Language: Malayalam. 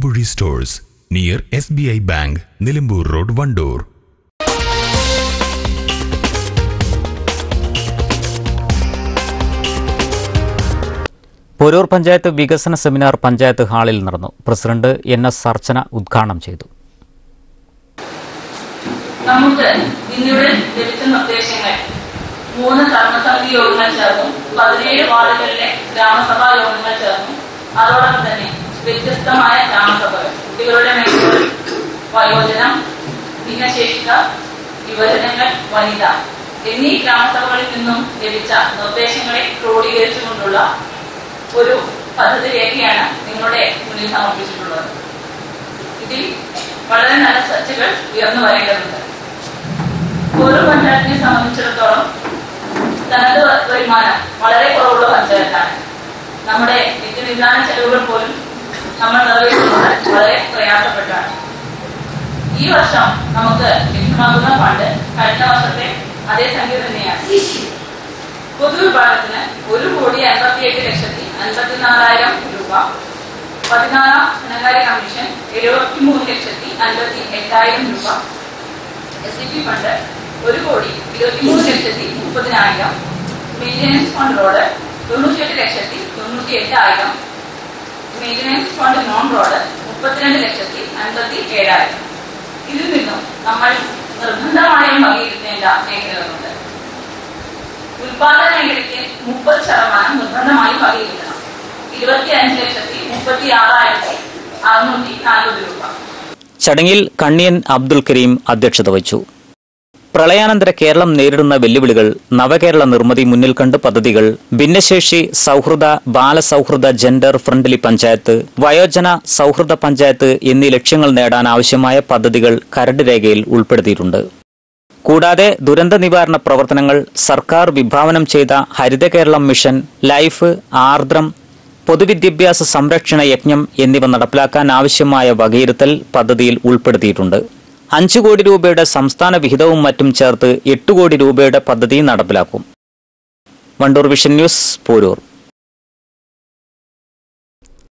മലമ്പുഴി stores near S B I bank Nilambur road Vandoor Poroor panchayat വികസന സെമിനാർ പഞ്ചായത്ത് ഹാളിൽ നടന്നു പ്രസിഡന്റ് എൻ എസ് അർച്ചന ഉദ്ഘാടനം ചെയ്തു നമുക്ക് ഇന്നിവിടെ ലഭിച്ച നിർദ്ദേശങ്ങൾ മൂന്ന് കർമ്മസമിതി യോഗങ്ങൾ ചേർന്നും പതിനേഴ് വാർഡുകളിലെ ഗ്രാമസഭാ യോഗങ്ങൾ ചേർന്നും അതോടൊപ്പം തന്നെ വ്യത്യസ്തമായ ഗ്രാമസഭകൾ കുട്ടികളുടെ മേഖലകൾ വയോജനം ഭിന്നശേഷിക്കാർ യുവജനങ്ങൾ വനിത എന്നീ ഗ്രാമസഭകളിൽ നിന്നും ലഭിച്ച നിർദ്ദേശങ്ങളെ ക്രോഡീകരിച്ചുകൊണ്ടുള്ള ഒരു പദ്ധതി രേഖയാണ് നിങ്ങളുടെ മുന്നിൽ സമർപ്പിച്ചിട്ടുള്ളത് ഇതിൽ വളരെ നല്ല ചർച്ചകൾ ഉയർന്നു വരേണ്ടതുണ്ട് ഓരോ പഞ്ചായത്തിനെ സംബന്ധിച്ചിടത്തോളം തനത് വരുമാനം വളരെ കുറവുള്ള പഞ്ചായത്താണ് നമ്മുടെ നിത്യനിദാന ചെലവുകൾ പോലും നമ്മൾ നിറവേറ്റുന്നത് വളരെ പ്രയാസപ്പെട്ടാണ് ഈ വർഷം നമുക്ക് ലഭ്യമാകുന്ന ഫണ്ട് കഴിഞ്ഞ വർഷത്തെ അതേ സംഖ്യ തന്നെയാണ് പൊതുവിഭാഗത്തിന് ഒരു കോടി അൻപത്തിയെട്ട് ലക്ഷത്തി അൻപത്തിനാലായിരം രൂപ പതിനാറാം ധനകാര്യ കമ്മീഷൻ എഴുപത്തി മൂന്ന് ലക്ഷത്തി അൻപത്തി എട്ടായിരം രൂപ എസ് സി പി ഫണ്ട് ഒരു കോടി ഇരുപത്തിമൂന്ന് ലക്ഷത്തി മുപ്പതിനായിരം മെയിൻ്റനൻസ് ഫണ്ട് റോഡ് തൊണ്ണൂറ്റിയെട്ട് ലക്ഷത്തി തൊണ്ണൂറ്റി എട്ടായിരം മെയിൻ്റനൻസ് ഫണ്ട് നോൺ റോഡ് മുപ്പത്തിരണ്ട് ലക്ഷത്തി അൻപത്തി ഏഴായിരം ഇതിൽ നിന്നും നമ്മൾ നിർബന്ധമായും വകയിരുത്തേണ്ട മേഖലകളുണ്ട് ഉൽപാദന മേഖലയ്ക്ക് മുപ്പത് ശതമാനം നിർബന്ധമായും വകയിരുത്തണം ഇരുപത്തി അഞ്ച് ലക്ഷത്തി മുപ്പത്തി ആറായിരത്തി അറുന്നൂറ്റി നാൽപ്പത് രൂപ ചടങ്ങിൽ കണ്ണിയൻ അബ്ദുൽ കരീം അധ്യക്ഷത വഹിച്ചു പ്രളയാനന്തര കേരളം നേരിടുന്ന വെല്ലുവിളികൾ നവകേരള നിർമ്മിതി മുന്നിൽ കണ്ട് പദ്ധതികൾ ഭിന്നശേഷി സൗഹൃദ ബാലസൗഹൃദ ജെൻഡർ ഫ്രണ്ട്ലി പഞ്ചായത്ത് വയോജന സൗഹൃദ പഞ്ചായത്ത് എന്നീ ലക്ഷ്യങ്ങൾ നേടാൻ ആവശ്യമായ പദ്ധതികൾ കരട് രേഖയിൽ ഉൾപ്പെടുത്തിയിട്ടുണ്ട് കൂടാതെ ദുരന്ത നിവാരണ പ്രവർത്തനങ്ങൾ സർക്കാർ വിഭാവനം ചെയ്ത ഹരിത കേരളം മിഷൻ ലൈഫ് ആർദ്രം പൊതുവിദ്യാഭ്യാസ സംരക്ഷണ യജ്ഞം എന്നിവ നടപ്പിലാക്കാൻ ആവശ്യമായ വകയിരുത്തൽ പദ്ധതിയിൽ ഉൾപ്പെടുത്തിയിട്ടുണ്ട് അഞ്ചു കോടി രൂപയുടെ സംസ്ഥാന വിഹിതവും മറ്റും ചേർത്ത് എട്ട് കോടി രൂപയുടെ പദ്ധതി നടപ്പിലാക്കും വണ്ടൂർ വിഷൻ ന്യൂസ് പോരൂർ